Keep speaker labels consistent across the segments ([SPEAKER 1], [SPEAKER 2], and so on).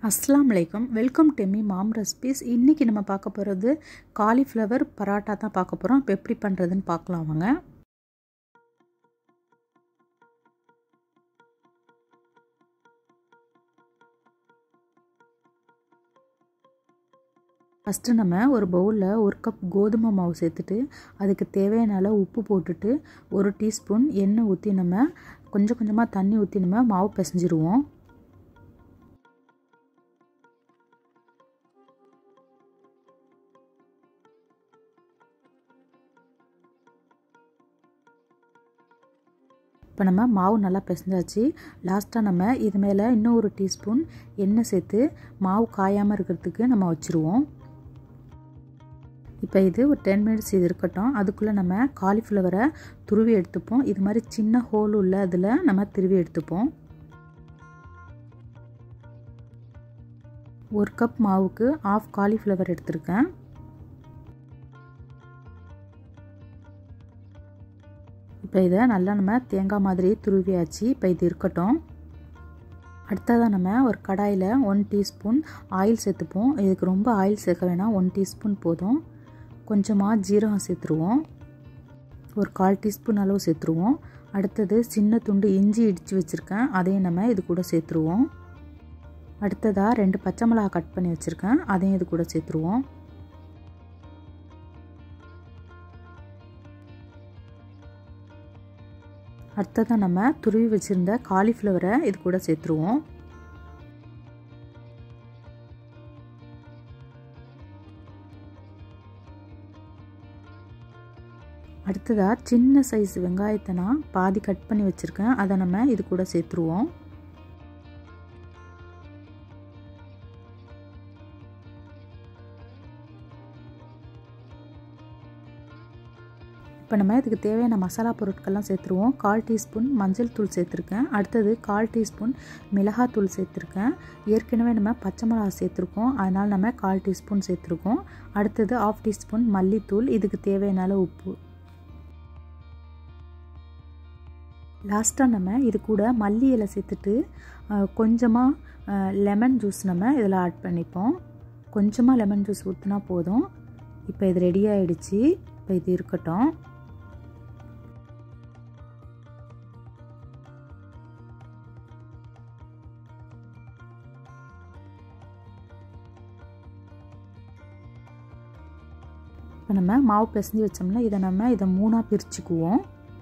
[SPEAKER 1] அஸ்லாம் வலைக்கம் welcome to me mom recipes இன்றைக்கி நம்ம பார்க்க போகிறது காலிஃப்ளவர் பராட்டா தான் பார்க்க போகிறோம் இப்போ எப்படி பண்ணுறதுன்னு பார்க்கலாம் வாங்க ஃபஸ்ட்டு நம்ம ஒரு பவுலில் ஒரு கப் கோதுமை மாவு சேர்த்துட்டு அதுக்கு தேவையான அளவு உப்பு போட்டுட்டு ஒரு டீஸ்பூன் எண்ணெய் ஊற்றி நம்ம கொஞ்சம் கொஞ்சமாக தண்ணி ஊற்றி நம்ம மாவு பிசைஞ்சிருவோம் இப்போ நம்ம மாவு நல்லா பிசைஞ்சாச்சு லாஸ்ட்டாக நம்ம இது மேலே இன்னும் ஒரு டீஸ்பூன் எண்ணெய் சேர்த்து மாவு காயாமல் இருக்கிறதுக்கு நம்ம வச்சுருவோம் இப்போ இது ஒரு டென் மினிட்ஸ் இது இருக்கட்டும் அதுக்குள்ளே நம்ம காலிஃப்ளவரை துருவி எடுத்துப்போம் இது மாதிரி சின்ன ஹோல் உள்ள அதில் நம்ம துருவி எடுத்துப்போம் ஒரு கப் மாவுக்கு ஆஃப் காலிஃப்ளவர் எடுத்திருக்கேன் இப்போ இதை நல்லா நம்ம தேங்காய் மாதிரி துருவியாச்சு இப்போ இது இருக்கட்டும் அடுத்ததாக நம்ம ஒரு கடாயில் ஒன் டீஸ்பூன் ஆயில் சேர்த்துப்போம் இதுக்கு ரொம்ப ஆயில் சேர்க்க வேணாம் ஒன் டீஸ்பூன் போதும் கொஞ்சமாக ஜீரகம் சேர்த்துருவோம் ஒரு கால் டீஸ்பூன் அளவு சேர்த்துருவோம் அடுத்தது சின்ன துண்டு இஞ்சி இடித்து வச்சுருக்கேன் அதையும் நம்ம இது கூட சேர்த்துருவோம் அடுத்ததாக ரெண்டு பச்சை மிளகா கட் பண்ணி வச்சுருக்கேன் அதையும் இது கூட சேர்த்துருவோம் அடுத்ததாக நம்ம துருவி வச்சுருந்த காலிஃப்ளவரை இது கூட சேர்த்துருவோம் அடுத்ததாக சின்ன சைஸ் வெங்காயத்தை நான் பாதி கட் பண்ணி வச்சுருக்கேன் அதை நம்ம இது கூட சேர்த்துருவோம் இப்போ நம்ம இதுக்கு தேவையான மசாலா பொருட்கள்லாம் சேர்த்துருவோம் கால் டீஸ்பூன் மஞ்சள் தூள் சேர்த்துருக்கேன் அடுத்தது கால் டீஸ்பூன் மிளகாத்தூள் சேர்த்துருக்கேன் ஏற்கனவே நம்ம பச்சை மிளகா சேர்த்துருக்கோம் அதனால் நம்ம கால் டீஸ்பூன் சேர்த்துருக்கோம் அடுத்தது ஆஃப் டீஸ்பூன் மல்லித்தூள் இதுக்கு தேவையான உப்பு லாஸ்ட்டாக நம்ம இது கூட மல்லி இலை சேர்த்துட்டு கொஞ்சமாக லெமன் ஜூஸ் நம்ம இதில் ஆட் பண்ணிப்போம் கொஞ்சமாக லெமன் ஜூஸ் ஊற்றினா போதும் இப்போ இது ரெடி ஆகிடுச்சு இப்போ இது இருக்கட்டும் இப்போ நம்ம மாவு பிசைஞ்சு வச்சோம்னா இதை நம்ம இதை மூணாக பிரிச்சுக்குவோம்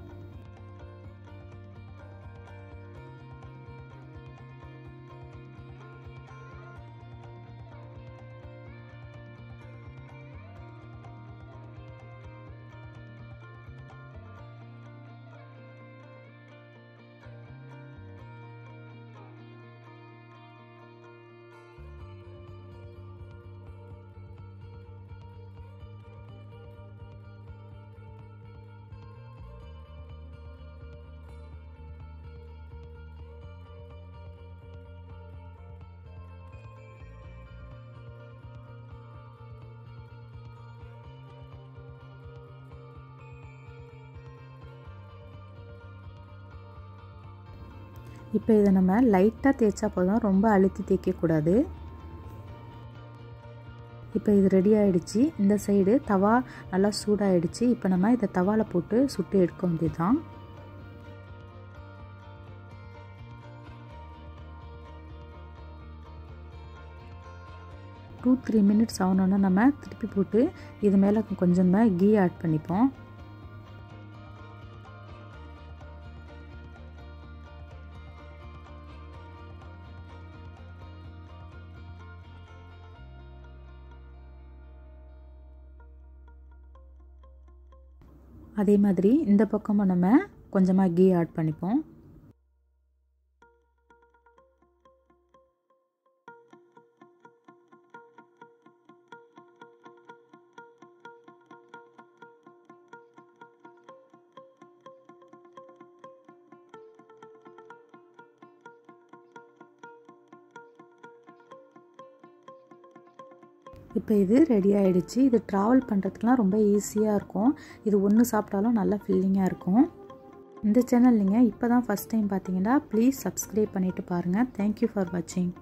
[SPEAKER 1] இப்போ இதை நம்ம லைட்டாக தேய்ச்சா போதும் ரொம்ப அழுத்தி தேய்க்கக்கூடாது இப்போ இது ரெடி ஆகிடுச்சு இந்த சைடு தவா நல்லா சூடாகிடுச்சு இப்போ நம்ம இதை தவாவில் போட்டு சுட்டு எடுக்க வேண்டியதுதான் டூ த்ரீ மினிட்ஸ் ஆகணுன்னா நம்ம திருப்பி போட்டு இது மேலே கொஞ்சமாக கீ ஆட் பண்ணிப்போம் அதே மாதிரி இந்த பக்கமும் நம்ம கொஞ்சமாக கீ ஆட் பண்ணிப்போம் இப்போ இது ரெடி ஆகிடுச்சு இது ட்ராவல் பண்ணுறதுக்குலாம் ரொம்ப ஈஸியாக இருக்கும் இது ஒன்று சாப்பிட்டாலும் நல்லா ஃபில்லிங்காக இருக்கும் இந்த சேனல் நீங்கள் இப்போ தான் ஃபஸ்ட் டைம் பார்த்தீங்கன்னா ப்ளீஸ் சப்ஸ்கிரைப் பண்ணிவிட்டு பாருங்கள் தேங்க்யூ ஃபார் வாட்சிங்